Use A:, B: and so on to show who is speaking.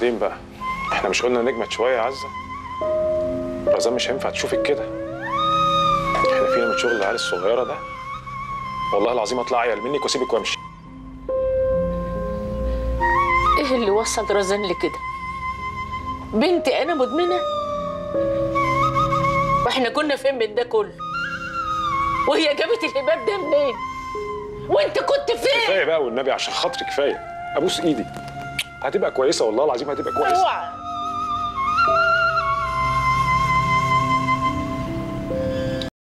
A: وبعدين بقى احنا مش قلنا نجمد شويه يا عزه رزان مش هينفع تشوفك كده احنا فينا من شغل العيال الصغيره ده والله العظيم اطلع عيال منك واسيبك وامشي
B: ايه اللي وصل رزان لكده بنتي انا مدمنه واحنا كنا فين من ده كله وهي جابت الهباب ده منين وانت كنت فين
A: كفايه بقى والنبي عشان خاطري كفايه ابوس ايدي هتبقى كويسه والله العظيم هتبقى كويسه
B: اوعى